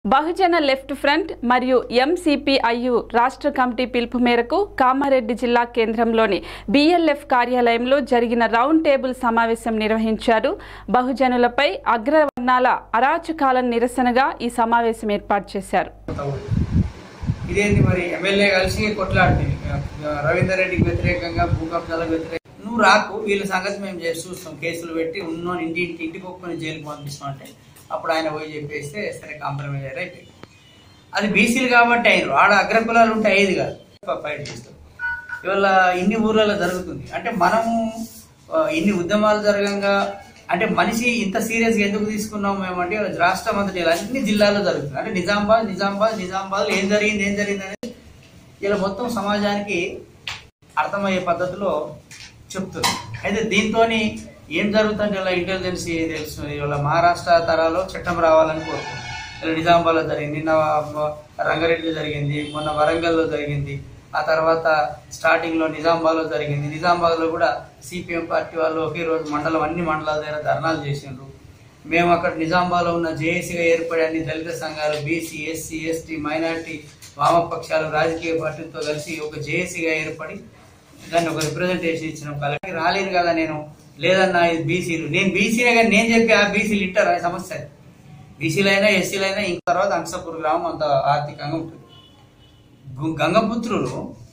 బహుజన left front మరియు ఎంసిపిఐయు రాష్ట్ర committee పిలుపు మేరకు కామారెడ్డి జిల్లా కేంద్రంలోని బిఎల్ఎఫ్ కార్యాలయంలో జరిగిన రౌండ్ టేబుల్ సమావేశం నిర్వహించారు బహుజనులపై అగ్రవర్ణాల అరాచకాలను నిరసనగా ఈ సమావేశం ఏర్పాటు చేశారు తవ్వుడు. ఇదేంటి మరి ఎమ్మెల్యే కలిసి కొట్లాడుతుంది రవీందర్ రెడ్డికి వ్యతిరేకంగా భూ కబ్జాలకు వ్యతిరేకంగా నువ్వు రాకు వీళ్ళ సంగతి మేము చేసి చూస్తాం కేసులు పెట్టి ఉన్నోని ఇంటి ఇంటి ఇంటికి ఒప్పుకొని జైలుకి పంపిస్తాం అంటే అప్పుడు ఆయన పోయి చెప్పేస్తే సరే కాంప్రమైజ్ అయ్యారు అయిపోయింది అది బీసీలు కాబట్టి అయినరు ఆడ అగ్రకులాలు ఉంటే అయ్యేది కాదు ఫైట్ చేస్తాం ఇవాళ ఇన్ని ఊర్లలో జరుగుతుంది అంటే మనము ఆ, ఇన్ని ఉద్యమాలు జరగంగా అంటే మనిషి ఇంత సీరియస్గా ఎందుకు తీసుకున్నాం మేమంటే ఇవాళ రాష్ట్రం అంతటి ఇలా అన్ని జిల్లాల్లో జరుగుతుంది అంటే నిజామాబాద్ నిజామాబాద్ నిజామాబాద్ ఏం జరిగింది ఏం జరిగింది అనేది ఇలా మొత్తం సమాజానికి అర్థమయ్యే పద్ధతిలో చెప్తుంది అయితే దీంతో ఏం జరుగుతుంటే ఇలా ఇంటెలిజెన్స్ తెలుస్తుంది ఇవాళ మహారాష్ట్ర తరాలో చట్టం రావాలని కోరుకుంటుంది ఇలా నిజామాబాద్లో జరిగింది నిన్న మ- రంగారెడ్డిలో జరిగింది మొన్న వరంగల్లో జరిగింది ఆ తర్వాత స్టార్టింగ్ లో నిజామాబాద్ లో జరిగింది నిజామాబాద్ లో కూడా సిపిఎం పార్టీ వాళ్ళు ఒకే రోజు మండలం అన్ని మండలాల దగ్గర ధర్నాలు చేసిండ్రు మేము అక్కడ నిజామాబాద్లో ఉన్న జేఏసీగా ఏర్పడి అన్ని దళిత సంఘాలు బీసీ ఎస్సీ ఎస్టీ మైనార్టీ వామపక్షాలు రాజకీయ పార్టీలతో కలిసి ఒక జేఏసీగా ఏర్పడి దాన్ని ఒక రిప్రజెంటేషన్ ఇచ్చిన కలెక్టర్ రాలేదు కదా నేను లేదన్నా ఇది బీసీలు నేను బీసీనే కానీ నేను చెప్పి ఆ బీసీలు ఇంటారు ఆ సమస్య బీసీలైనా ఎస్సీలైనా ఇంక తర్వాత అంశపూర్ గ్రామం అంత ఆర్థికంగా ఉంటుంది గు- గంగపుత్రులు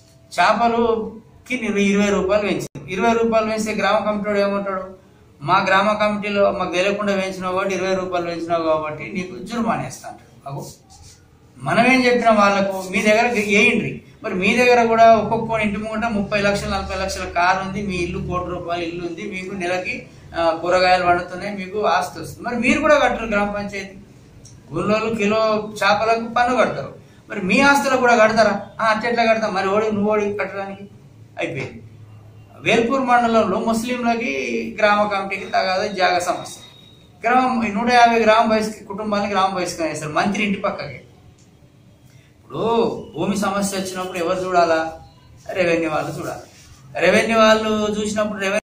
చేపలుకి ఇరవై ఇరవై రూపాయలు పెంచారు ఇరవై రూపాయలు పెంచితే గ్రామ కమిటీలో ఏమంటాడు మా గ్రామ కమిటీలో మాకు తెలియకుండా పెంచినావు కాబట్టి ఇరవై రూపాయలు పెంచినావు కాబట్టి నీకు జుర్మానా వేస్తా అంటాడు అగో మనం ఏం చెప్పినాం వాళ్ళకు మీ దగ్గర వేయండి మరి మీ దగ్గర కూడా ఒక్కొక్క ఇంటి ముంగట ముప్పై లక్షలు నలభై లక్షల కారు ఉంది మీ ఇల్లు కోటి రూపాయల ఇల్లు ఉంది మీకు నెలకి ఆ, కూరగాయలు పండుతున్నాయి మీకు ఆస్తి వస్తుంది మరి మీరు కూడా కట్టరు గ్రామ పంచాయతీ ఊళ్ళో కిలో చేపలకు పన్ను కడతారు మరి మీ ఆస్తులకు కూడా కడతారా ఆ, అట్ట ఎట్లా కడతాం మరి ఓడి నువ్వు ఓడి కట్టడానికి అయిపోయింది వేల్పూర్ మండలంలో ముస్లింలకి గ్రామ కమిటీకి తగాద జాగ సమస్య గ్రామం నూట యాభై గ్రామ బహిష్క కుటుంబాన్ని గ్రామ బహిష్కరణ చేస్తారు మంత్రి ఇంటి పక్కకి ఇప్పుడు భూమి సమస్య వచ్చినప్పుడు ఎవరు చూడాలా రెవెన్యూ వాళ్ళు చూడాలి రెవెన్యూ వాళ్ళు చూసినప్పుడు రెవెన్యూ